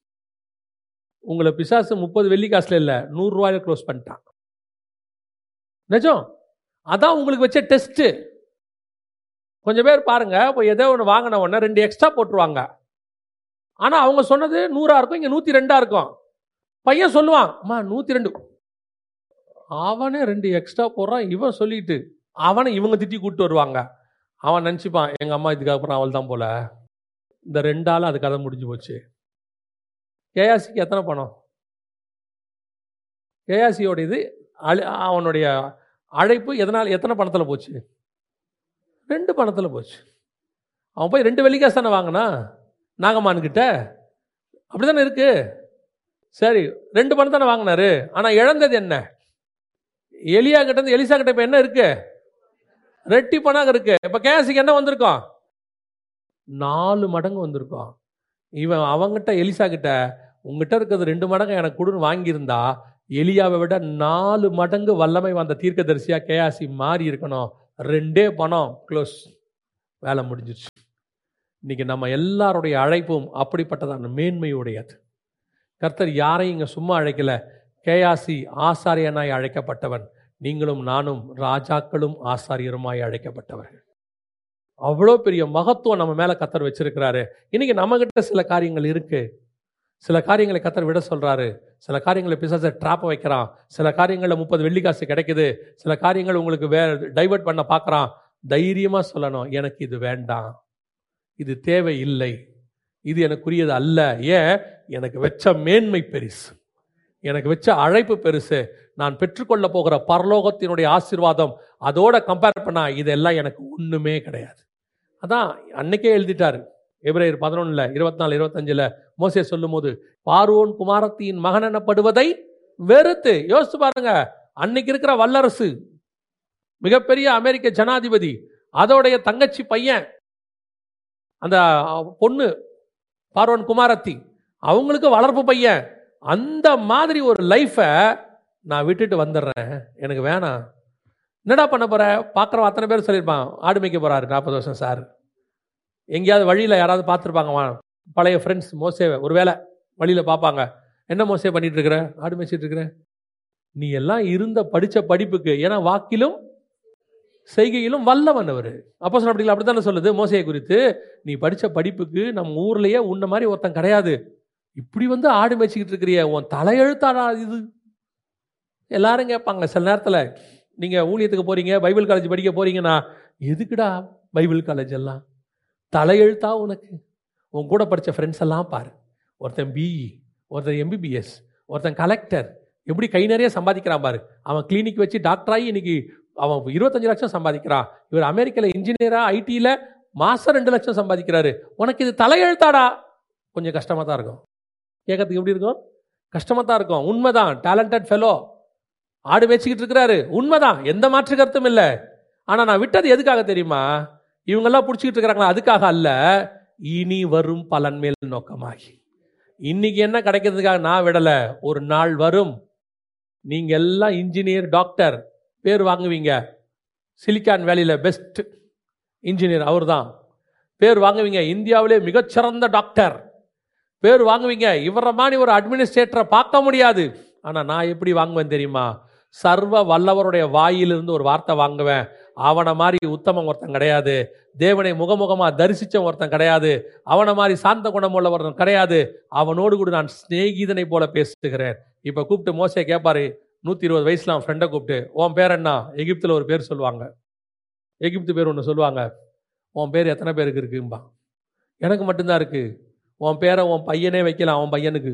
உங்களை பிசாசு முப்பது வெள்ளி காசுல இல்லை நூறுரூவாயில க்ளோஸ் பண்ணிட்டான் நிஜம் அதான் உங்களுக்கு வச்ச டெஸ்ட்டு கொஞ்சம் பேர் பாருங்க இப்போ ஏதோ ஒன்று வாங்கின உடனே ரெண்டு எக்ஸ்ட்ரா போட்டுருவாங்க ஆனால் அவங்க சொன்னது நூறா இருக்கும் இங்கே நூற்றி ரெண்டா இருக்கும் பையன் சொல்லுவான் அம்மா நூற்றி ரெண்டு அவனே ரெண்டு எக்ஸ்ட்ரா போடுறான் இவன் சொல்லிட்டு அவனை இவங்க திட்டி கூப்பிட்டு வருவாங்க அவன் நினச்சிப்பான் எங்கள் அம்மா இதுக்கு அப்புறம் அவள் தான் போல இந்த ரெண்டாலும் அது கதை முடிஞ்சு போச்சு கேயாசிக்கு எத்தனை பணம் கேயாசியோட இது அழி- அவனுடைய அழைப்பு எதனால் எத்தனை பணத்தில் போச்சு ரெண்டு பணத்தில் போச்சு அவன் போய் ரெண்டு வெள்ளிக்காசு தானே வாங்கினா நாகமான்கிட்ட அப்படி தானே இருக்கு சரி ரெண்டு பணம் தானே வாங்கினாரு ஆனால் இழந்தது என்ன எலியா கிட்ட இருந்து எலிசா கிட்ட இப்போ என்ன இருக்கு ரெட்டி பணம் இருக்கு இப்போ கேசிக்கு என்ன வந்திருக்கோம் நாலு மடங்கு வந்திருக்கோம் இவன் அவங்கிட்ட எலிசா கிட்ட உங்ககிட்ட இருக்கிறது ரெண்டு மடங்கு எனக்கு கொடுன்னு வாங்கியிருந்தா எலியாவை விட நாலு மடங்கு வல்லமை வந்த தீர்க்கதரிசியா கேயாசி மாறி இருக்கணும் ரெண்டே பணம் க்ளோஸ் வேலை முடிஞ்சிருச்சு இன்னைக்கு நம்ம எல்லாருடைய அழைப்பும் அப்படிப்பட்டதான மேன்மையுடையது கர்த்தர் யாரையும் இங்கே சும்மா அழைக்கல கேயாசி ஆசாரியனாய் அழைக்கப்பட்டவன் நீங்களும் நானும் ராஜாக்களும் ஆசாரியருமாய் அழைக்கப்பட்டவர்கள் அவ்வளோ பெரிய மகத்துவம் நம்ம மேலே கத்தர் வச்சிருக்கிறாரு இன்னைக்கு நம்மகிட்ட சில காரியங்கள் இருக்கு சில காரியங்களை கத்தர் விட சொல்றாரு சில காரியங்களை பிசாச ட்ராப்ப வைக்கிறான் சில காரியங்களில் முப்பது வெள்ளிக்காசு கிடைக்குது சில காரியங்கள் உங்களுக்கு வே டைவர்ட் பண்ண பார்க்குறான் தைரியமாக சொல்லணும் எனக்கு இது வேண்டாம் இது தேவை இல்லை இது எனக்குரியது அல்ல ஏன் எனக்கு வச்ச மேன்மை பெருசு எனக்கு வச்ச அழைப்பு பெருசு நான் பெற்றுக்கொள்ள போகிற பரலோகத்தினுடைய ஆசீர்வாதம் அதோட கம்பேர் பண்ணா இதெல்லாம் எனக்கு ஒண்ணுமே கிடையாது அதான் அன்னைக்கே எழுதிட்டாரு எபிரேயர் பதினொன்னுல இருபத்தி நாலு இருபத்தஞ்சுல மோசே சொல்லும்போது பார்வோன் குமாரத்தின் மகன் எனப்படுவதை வெறுத்து யோசிச்சு பாருங்க அன்னைக்கு இருக்கிற வல்லரசு மிகப்பெரிய அமெரிக்க ஜனாதிபதி அதோடைய தங்கச்சி பையன் அந்த பொண்ணு பார்வன் குமாரத்தி அவங்களுக்கு வளர்ப்பு பையன் அந்த மாதிரி ஒரு லைஃப்பை நான் விட்டுட்டு வந்துடுறேன் எனக்கு வேணாம் என்னடா பண்ண போற பார்க்குறவன் அத்தனை பேர் சொல்லியிருப்பான் ஆடு மேய்க்க போறாரு நாற்பது வருஷம் சார் எங்கேயாவது வழியில் யாராவது பார்த்துருப்பாங்க வா பழைய ஃப்ரெண்ட்ஸ் மோசேவை ஒருவேளை வழியில் பார்ப்பாங்க என்ன மோசே பண்ணிட்டு இருக்கிற ஆடு மேய்ச்சிட்டு இருக்கிற நீ எல்லாம் இருந்த படித்த படிப்புக்கு ஏன்னா வாக்கிலும் செய்கையிலும் வல்லவன் அவர் அப்போ சொல்ல அப்படி அப்படித்தானே சொல்லுது மோசையை குறித்து நீ படித்த படிப்புக்கு நம்ம ஊர்லயே உன்ன மாதிரி ஒருத்தன் கிடையாது இப்படி வந்து ஆடு மேய்ச்சிக்கிட்டு இருக்கிறிய உன் தலையெழுத்தாடா இது எல்லாரும் கேட்பாங்க சில நேரத்தில் நீங்கள் ஊழியத்துக்கு போறீங்க பைபிள் காலேஜ் படிக்க போறீங்கன்னா எதுக்குடா பைபிள் காலேஜ் எல்லாம் தலையெழுத்தா உனக்கு உன் கூட படித்த ஃப்ரெண்ட்ஸ் எல்லாம் பாரு ஒருத்தன் பிஇ ஒருத்தன் எம்பிபிஎஸ் ஒருத்தன் கலெக்டர் எப்படி கை நிறைய சம்பாதிக்கிறான் பாரு அவன் கிளினிக் வச்சு டாக்டராகி இன்னைக்கு அவன் இருபத்தஞ்சு லட்சம் சம்பாதிக்கிறான் இவர் அமெரிக்காவில் இன்ஜினியராக ஐடியில் மாதம் ரெண்டு லட்சம் சம்பாதிக்கிறாரு உனக்கு இது தலையெழுத்தாடா கொஞ்சம் கஷ்டமாக தான் இருக்கும் கேட்கறதுக்கு எப்படி இருக்கும் கஷ்டமாக தான் இருக்கும் உண்மைதான் டேலண்டட் ஃபெலோ ஆடு மேய்ச்சிக்கிட்டு இருக்கிறாரு உண்மைதான் எந்த மாற்று கருத்தும் இல்லை ஆனால் நான் விட்டது எதுக்காக தெரியுமா இவங்கெல்லாம் பிடிச்சிக்கிட்டு இருக்கிறாங்களா அதுக்காக அல்ல இனி வரும் பலன் மேல் நோக்கமாகி இன்னைக்கு என்ன கிடைக்கிறதுக்காக நான் விடலை ஒரு நாள் வரும் நீங்க எல்லாம் இன்ஜினியர் டாக்டர் பேர் வாங்குவீங்க சிலிக்கான் வேலியில் பெஸ்ட் இன்ஜினியர் அவர் தான் பேர் வாங்குவீங்க இந்தியாவிலே மிகச்சிறந்த டாக்டர் பேர் வாங்குவீங்க இவரை மாதிரி ஒரு அட்மினிஸ்ட்ரேட்டரை பார்க்க முடியாது ஆனால் நான் எப்படி வாங்குவேன் தெரியுமா சர்வ வல்லவருடைய வாயிலிருந்து ஒரு வார்த்தை வாங்குவேன் அவனை மாதிரி உத்தமம் ஒருத்தன் கிடையாது தேவனை முகமுகமாக தரிசிச்ச ஒருத்தன் கிடையாது அவனை மாதிரி சாந்த குணம் உள்ள ஒருத்தன் கிடையாது அவனோடு கூட நான் சிநேகிதனை போல பேசுகிறேன் இப்போ கூப்பிட்டு மோசே கேட்பாரு நூற்றி இருபது வயசுல அவன் ஃப்ரெண்டை கூப்பிட்டு உன் பேர் என்ன எகிப்தில் ஒரு பேர் சொல்லுவாங்க எகிப்து பேர் ஒன்று சொல்லுவாங்க உன் பேர் எத்தனை பேருக்கு இருக்கும்பா எனக்கு மட்டும்தான் இருக்கு உன் பேரை உன் பையனே வைக்கலாம் அவன் பையனுக்கு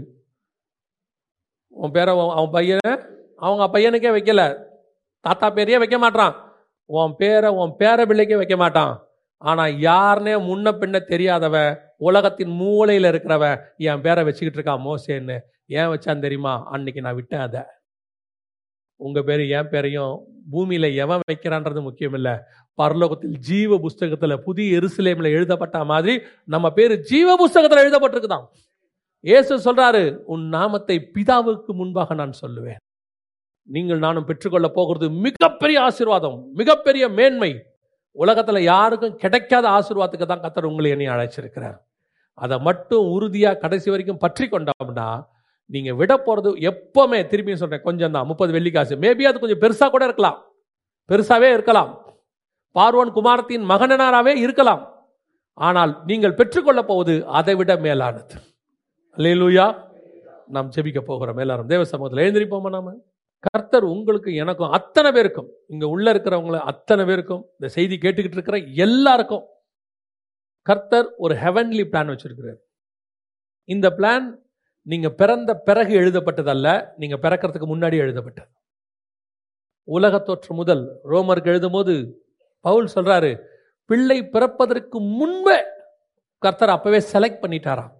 உன் பேரை உன் அவன் பையனை அவங்க பையனுக்கே வைக்கல தாத்தா பேரையே வைக்க மாட்டான் உன் பேரை உன் பேர பிள்ளைக்கே வைக்க மாட்டான் ஆனால் யாருனே முன்ன பின்ன தெரியாதவன் உலகத்தின் மூலையில் இருக்கிறவன் என் பேரை வச்சுக்கிட்டு இருக்கான் மோசேன்னு ஏன் வச்சான் தெரியுமா அன்னைக்கு நான் விட்டேன் அதை உங்கள் பேர் என் பேரையும் பூமியில் எவன் வைக்கிறான்றது முக்கியம் இல்லை பரலோகத்தில் ஜீவ புஸ்தகத்தில் புதிய எருசலேமில் எழுதப்பட்ட மாதிரி நம்ம பேர் ஜீவ புஸ்தகத்தில் எழுதப்பட்டிருக்குதான் இயேசு சொல்றாரு உன் நாமத்தை பிதாவுக்கு முன்பாக நான் சொல்லுவேன் நீங்கள் நானும் பெற்றுக்கொள்ள போகிறது மிகப்பெரிய ஆசீர்வாதம் மிகப்பெரிய மேன்மை உலகத்தில் யாருக்கும் கிடைக்காத ஆசீர்வாதத்துக்கு தான் கத்தர் உங்களை என்னை அழைச்சிருக்கிறார் அதை மட்டும் உறுதியாக கடைசி வரைக்கும் பற்றி கொண்டோம்னா நீங்கள் விட போகிறது எப்போவுமே திரும்பியும் சொல்கிறேன் கொஞ்சம் தான் முப்பது வெள்ளிக்காசு மேபி அது கொஞ்சம் பெருசாக கூட இருக்கலாம் பெருசாகவே இருக்கலாம் பார்வன் குமாரத்தின் மகனனாராவே இருக்கலாம் ஆனால் நீங்கள் பெற்றுக்கொள்ள போவது அதை விட மேலானது அல்லேலூயா நாம் ஜெபிக்க போகிறோம் எல்லாரும் தேவ சமூகத்தில் எழுந்திருப்போமா நாம கர்த்தர் உங்களுக்கு எனக்கும் அத்தனை பேருக்கும் இங்க உள்ள இருக்கிறவங்கள அத்தனை பேருக்கும் இந்த செய்தி கேட்டுக்கிட்டு இருக்கிற எல்லாருக்கும் கர்த்தர் ஒரு ஹெவன்லி பிளான் வச்சிருக்கிறார் இந்த பிளான் நீங்க பிறந்த பிறகு எழுதப்பட்டதல்ல நீங்க பிறக்கிறதுக்கு முன்னாடி எழுதப்பட்டது உலக தோற்றம் முதல் ரோமருக்கு எழுதும்போது பவுல் சொல்றாரு பிள்ளை பிறப்பதற்கு முன்பே கர்த்தர் அப்பவே செலக்ட் பண்ணிட்டாராம்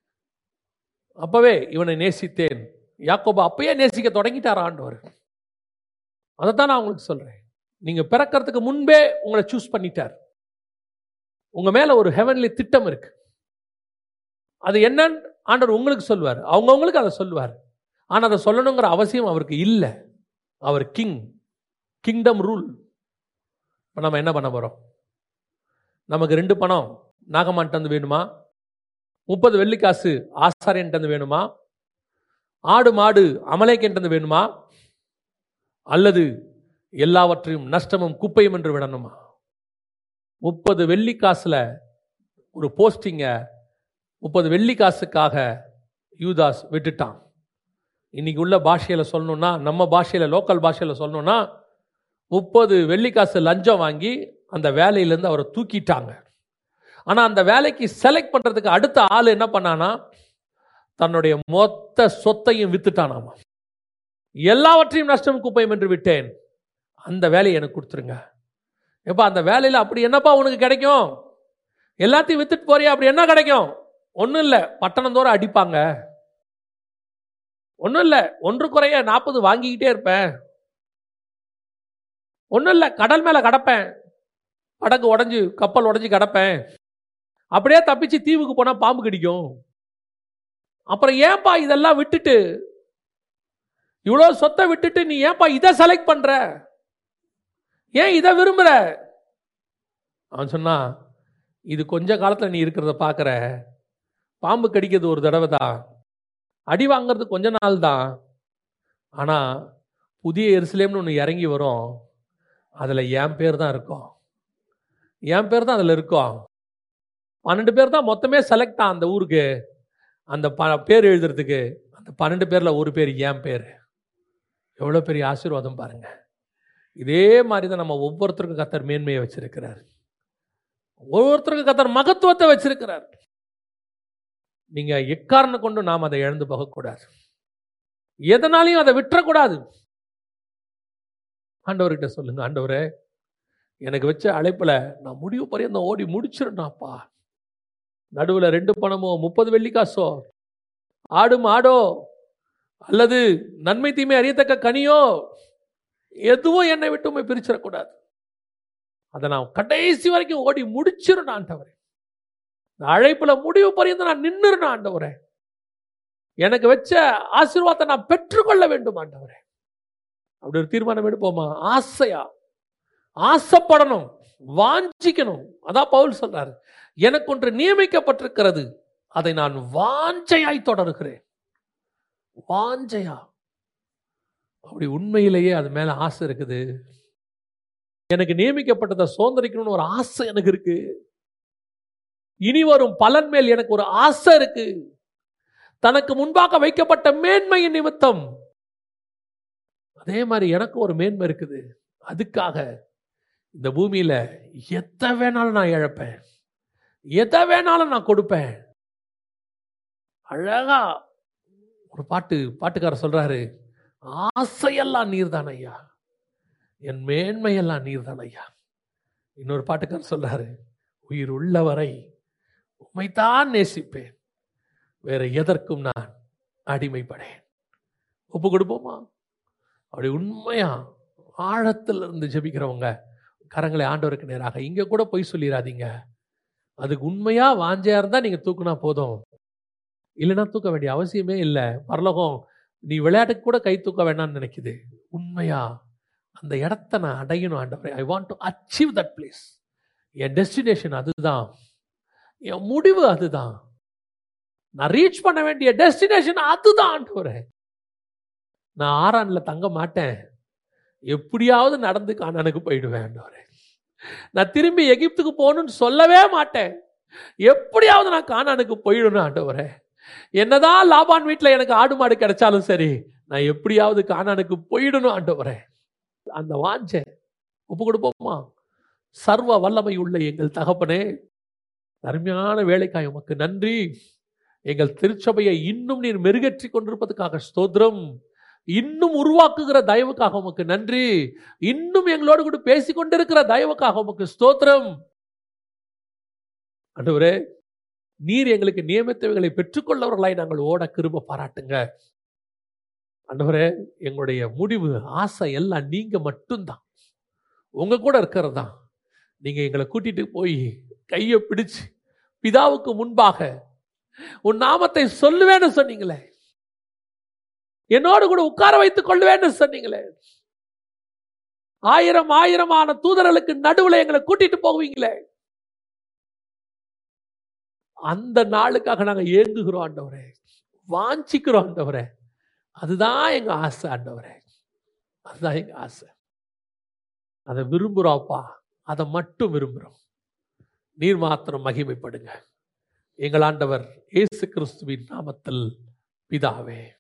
அப்பவே இவனை நேசித்தேன் யாக்கோபா அப்பயே நேசிக்க தொடங்கிட்டாரா ஆண்டவர் அதைத்தான் நான் உங்களுக்கு சொல்றேன் நீங்க பிறக்கிறதுக்கு முன்பே உங்களை சூஸ் பண்ணிட்டார் உங்க மேல ஒரு ஹெவன்லி திட்டம் இருக்கு அது என்னன்னு ஆண்டவர் உங்களுக்கு சொல்லுவார் அவங்கவுங்களுக்கு அதை சொல்லுவார் ஆனா அதை சொல்லணுங்கிற அவசியம் அவருக்கு இல்லை அவர் கிங் கிங்டம் ரூல் இப்போ நம்ம என்ன பண்ண போறோம் நமக்கு ரெண்டு பணம் நாகமான்ட்டு வேணுமா முப்பது வெள்ளிக்காசு ஆசாரியன்ட்டு வேணுமா ஆடு மாடு அமலேக்கென்றது வேணுமா அல்லது எல்லாவற்றையும் நஷ்டமும் குப்பையும் என்று விடணுமா முப்பது வெள்ளி காசுல ஒரு போஸ்டிங்க முப்பது வெள்ளி காசுக்காக யூதாஸ் விட்டுட்டான் இன்னைக்கு உள்ள பாஷையில சொல்லணும்னா நம்ம பாஷையில லோக்கல் பாஷையில சொல்லணும்னா முப்பது வெள்ளி காசு லஞ்சம் வாங்கி அந்த வேலையிலேருந்து அவரை தூக்கிட்டாங்க ஆனா அந்த வேலைக்கு செலக்ட் பண்றதுக்கு அடுத்த ஆள் என்ன பண்ணானா தன்னுடைய மொத்த சொத்தையும் வித்துட்டானாமா எல்லாவற்றையும் நஷ்டம் குப்பையும் என்று விட்டேன் அந்த வேலையை எனக்கு கொடுத்துருங்க எப்பா அந்த வேலையில் அப்படி என்னப்பா உனக்கு கிடைக்கும் எல்லாத்தையும் வித்துட்டு போறியா அப்படி என்ன கிடைக்கும் ஒன்றும் இல்லை பட்டணம் தோறும் அடிப்பாங்க ஒன்றும் இல்லை ஒன்று குறைய நாற்பது வாங்கிக்கிட்டே இருப்பேன் ஒன்றும் இல்லை கடல் மேலே கடப்பேன் படகு உடஞ்சி கப்பல் உடஞ்சி கிடப்பேன் அப்படியே தப்பிச்சு தீவுக்கு போனால் பாம்பு கடிக்கும் அப்புறம் ஏன்பா இதெல்லாம் விட்டுட்டு இவ்வளோ சொத்தை விட்டுட்டு நீ ஏன்பா இதை செலக்ட் பண்ற ஏன் இதை விரும்புற அவன் சொன்னா இது கொஞ்ச காலத்தில் நீ இருக்கிறத பார்க்குற பாம்பு கடிக்கிறது ஒரு தடவை தான் அடி வாங்கிறது கொஞ்ச நாள் தான் ஆனால் புதிய எருசலேம்னு ஒன்று இறங்கி வரும் அதில் என் பேர் தான் இருக்கும் என் பேர் தான் அதில் இருக்கும் பன்னெண்டு பேர் தான் மொத்தமே செலக்ட் ஆன் அந்த ஊருக்கு அந்த ப பேர் எழுதுறதுக்கு அந்த பன்னெண்டு பேரில் ஒரு பேர் என் பேர் எவ்வளோ பெரிய ஆசீர்வாதம் பாருங்க இதே மாதிரி தான் நம்ம ஒவ்வொருத்தருக்கும் கத்தர் மேன்மையை வச்சிருக்கிறார் ஒவ்வொருத்தருக்கும் கத்தர் மகத்துவத்தை வச்சிருக்கிறார் நீங்க எக்காரணம் கொண்டு நாம் அதை இழந்து போகக்கூடாது எதனாலையும் அதை விட்டுறக்கூடாது ஆண்டவர்கிட்ட சொல்லுங்க ஆண்டவரே எனக்கு வச்ச அழைப்புல நான் முடிவு பரியந்தம் ஓடி முடிச்சிருந்தாப்பா நடுவில் ரெண்டு பணமோ முப்பது வெள்ளி காசோ ஆடு மாடோ அல்லது நன்மை தீமை அறியத்தக்க கனியோ எதுவும் என்னை விட்டு உண்மை பிரிச்சிடக்கூடாது அதை நான் கடைசி வரைக்கும் ஓடி முடிச்சிருந்தேன் ஆண்டவரே இந்த அழைப்புல முடிவு பரியந்தம் நான் நின்னுறேன் ஆண்டவரே எனக்கு வச்ச ஆசீர்வாதத்தை நான் பெற்றுக்கொள்ள வேண்டும் ஆண்டவரே அப்படி ஒரு தீர்மானம் எடுப்போமா ஆசையா ஆசைப்படணும் வாஞ்சிக்கணும் அதான் பவுல் சொல்றாரு எனக்கு ஒன்று நியமிக்கப்பட்டிருக்கிறது அதை நான் வாஞ்சையாய் தொடருகிறேன் வாஞ்சையா அப்படி உண்மையிலேயே அது மேல ஆசை இருக்குது எனக்கு நியமிக்கப்பட்டதை சுதந்திரிக்கணும்னு ஒரு ஆசை எனக்கு இருக்கு இனி வரும் பலன் மேல் எனக்கு ஒரு ஆசை இருக்கு தனக்கு முன்பாக வைக்கப்பட்ட மேன்மையின் நிமித்தம் அதே மாதிரி எனக்கு ஒரு மேன்மை இருக்குது அதுக்காக இந்த பூமியில எதை வேணாலும் நான் இழப்பேன் எதை வேணாலும் நான் கொடுப்பேன் அழகா ஒரு பாட்டு பாட்டுக்காரர் சொல்றாரு ஆசையெல்லாம் நீர்தான் ஐயா என் மேன்மையெல்லாம் நீர்தான் ஐயா இன்னொரு பாட்டுக்காரர் சொல்றாரு உயிர் உள்ளவரை உம்மைத்தான் நேசிப்பேன் வேற எதற்கும் நான் அடிமைப்படேன் ஒப்பு கொடுப்போமா அப்படி உண்மையா ஆழத்துல இருந்து ஜெபிக்கிறவங்க கரங்களை ஆண்டவருக்கு நேராக இங்க கூட போய் சொல்லிடாதீங்க அதுக்கு உண்மையா வாஞ்சையா இருந்தா நீங்க தூக்குனா போதும் இல்லைன்னா தூக்க வேண்டிய அவசியமே இல்லை பரலோகம் நீ விளையாட்டுக்கு கூட கை தூக்க வேணாம்னு நினைக்குது உண்மையா அந்த இடத்த நான் அடையணும் ஆண்டவரே I want to achieve that place என் டெஸ்டினேஷன் அதுதான் என் முடிவு அதுதான் நான் ரீச் பண்ண வேண்டிய டெஸ்டினேஷன் அதுதான் ஆண்டவரே நான் ஆறான்ல தங்க மாட்டேன் எப்படியாவது நடந்து காணானுக்கு போயிடுவேன் ஆண்டவரே நான் திரும்பி எகிப்துக்கு போகணும்னு சொல்லவே மாட்டேன் எப்படியாவது நான் காணானுக்கு போயிடணும் ஆண்டவரே என்னதான் லாபான் வீட்டில் எனக்கு ஆடு மாடு கிடைச்சாலும் சரி நான் எப்படியாவது காணானுக்கு போயிடணும் ஆண்டவரே அந்த வாஞ்சை ஒப்பு கொடுப்போமா சர்வ வல்லமை உள்ள எங்கள் தகப்பனே அருமையான வேலைக்காய் உமக்கு நன்றி எங்கள் திருச்சபையை இன்னும் நீர் மெருகேற்றி கொண்டிருப்பதற்காக ஸ்தோத்திரம் இன்னும் உருவாக்குகிற தயவுக்காக உமக்கு நன்றி இன்னும் எங்களோடு கூட பேசிக் கொண்டிருக்கிற தயவுக்காக உமக்கு ஸ்தோத்திரம் ஆண்டவரே நீர் எங்களுக்கு நியமித்தவைகளை பெற்றுக்கொள்ளவர்களாய் நாங்கள் ஓட கிருப பாராட்டுங்க ஆண்டவரே எங்களுடைய முடிவு ஆசை எல்லாம் நீங்க மட்டும்தான் உங்க கூட இருக்கிறது தான் நீங்க எங்களை கூட்டிட்டு போய் கையை பிடிச்சு பிதாவுக்கு முன்பாக உன் நாமத்தை சொல்லுவேன்னு சொன்னீங்களே என்னோடு கூட உட்கார வைத்துக் கொள்வேன்னு சொன்னீங்களே ஆயிரம் ஆயிரமான தூதர்களுக்கு நடுவுல எங்களை கூட்டிட்டு போவீங்களே அந்த நாளுக்காக நாங்க ஏங்குகிறோம் ஆண்டவரே வாஞ்சிக்கிறோம் ஆண்டவரே அதுதான் எங்க ஆசை ஆண்டவரே அதுதான் எங்க ஆசை அதை விரும்புகிறோம்ப்பா அதை மட்டும் விரும்புகிறோம் நீர் மாத்திரம் மகிமைப்படுங்க எங்கள் ஆண்டவர் இயேசு கிறிஸ்துவின் நாமத்தில் பிதாவே